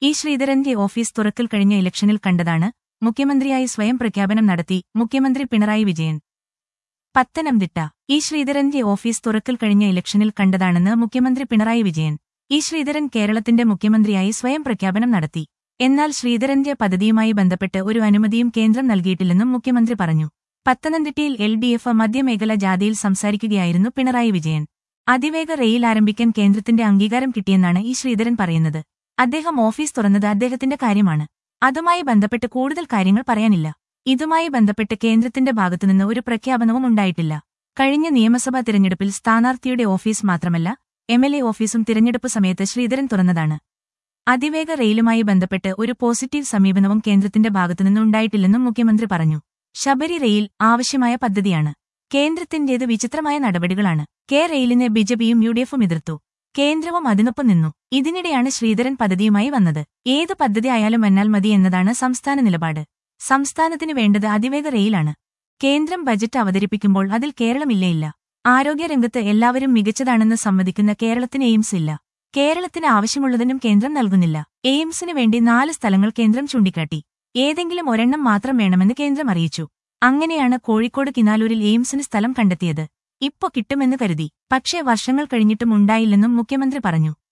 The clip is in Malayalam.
ഇ ശ്രീധരന്റെ ഓഫീസ് തുറക്കൽ കഴിഞ്ഞ ഇലക്ഷനിൽ കണ്ടതാണ് മുഖ്യമന്ത്രിയായി സ്വയം പ്രഖ്യാപനം നടത്തി മുഖ്യമന്ത്രി പിണറായി വിജയൻ പത്തനംതിട്ട ഇ ശ്രീധരന്റെ ഓഫീസ് തുറക്കൽ കഴിഞ്ഞ ഇലക്ഷനിൽ കണ്ടതാണെന്ന് മുഖ്യമന്ത്രി പിണറായി വിജയൻ ഇ ശ്രീധരൻ കേരളത്തിന്റെ മുഖ്യമന്ത്രിയായി സ്വയം പ്രഖ്യാപനം നടത്തി എന്നാൽ ശ്രീധരന്റെ പദ്ധതിയുമായി ബന്ധപ്പെട്ട് ഒരു അനുമതിയും കേന്ദ്രം നൽകിയിട്ടില്ലെന്നും മുഖ്യമന്ത്രി പറഞ്ഞു പത്തനംതിട്ടയിൽ എൽ ഡി എഫ് മധ്യമേഖല ജാഥയിൽ സംസാരിക്കുകയായിരുന്നു പിണറായി വിജയൻ അതിവേഗ റെയിൽ ആരംഭിക്കാൻ കേന്ദ്രത്തിന്റെ അംഗീകാരം കിട്ടിയെന്നാണ് ഇ ശ്രീധരൻ പറയുന്നത് അദ്ദേഹം ഓഫീസ് തുറന്നത് അദ്ദേഹത്തിന്റെ കാര്യമാണ് അതുമായി ബന്ധപ്പെട്ട് കൂടുതൽ കാര്യങ്ങൾ പറയാനില്ല ഇതുമായി ബന്ധപ്പെട്ട് കേന്ദ്രത്തിന്റെ ഭാഗത്തുനിന്ന് ഒരു പ്രഖ്യാപനവും ഉണ്ടായിട്ടില്ല കഴിഞ്ഞ നിയമസഭാ തിരഞ്ഞെടുപ്പിൽ സ്ഥാനാർത്ഥിയുടെ ഓഫീസ് മാത്രമല്ല എം എൽ എ ഓഫീസും തിരഞ്ഞെടുപ്പ് സമയത്ത് ശ്രീധരൻ തുറന്നതാണ് അതിവേഗ റെയിലുമായി ബന്ധപ്പെട്ട് ഒരു പോസിറ്റീവ് സമീപനവും കേന്ദ്രത്തിന്റെ ഭാഗത്തുനിന്ന് ഉണ്ടായിട്ടില്ലെന്നും മുഖ്യമന്ത്രി പറഞ്ഞു ശബരി റെയിൽ ആവശ്യമായ പദ്ധതിയാണ് കേന്ദ്രത്തിന്റേത് വിചിത്രമായ നടപടികളാണ് കെ റെയിലിനെ ബിജെപിയും യു ഡി എഫും എതിർത്തു കേന്ദ്രവും അതിനൊപ്പം നിന്നു ഇതിനിടെയാണ് ശ്രീധരൻ പദ്ധതിയുമായി വന്നത് ഏത് പദ്ധതി ആയാലും വന്നാൽ മതി എന്നതാണ് സംസ്ഥാന നിലപാട് സംസ്ഥാനത്തിന് വേണ്ടത് അതിവേഗ റെയിലാണ് കേന്ദ്രം ബജറ്റ് അവതരിപ്പിക്കുമ്പോൾ അതിൽ കേരളമില്ലേയില്ല ആരോഗ്യരംഗത്ത് എല്ലാവരും മികച്ചതാണെന്ന് സമ്മതിക്കുന്ന കേരളത്തിന് എയിംസ് ഇല്ല കേരളത്തിന് ആവശ്യമുള്ളതിനും കേന്ദ്രം നൽകുന്നില്ല എയിംസിന് വേണ്ടി നാല് സ്ഥലങ്ങൾ കേന്ദ്രം ചൂണ്ടിക്കാട്ടി ഏതെങ്കിലും ഒരെണ്ണം മാത്രം വേണമെന്ന് കേന്ദ്രം അറിയിച്ചു അങ്ങനെയാണ് കോഴിക്കോട് കിനാലൂരിൽ എയിംസിന് സ്ഥലം കണ്ടെത്തിയത് ഇപ്പൊ കിട്ടുമെന്ന് കരുതി പക്ഷേ വർഷങ്ങൾ കഴിഞ്ഞിട്ടും ഉണ്ടായില്ലെന്നും മുഖ്യമന്ത്രി പറഞ്ഞു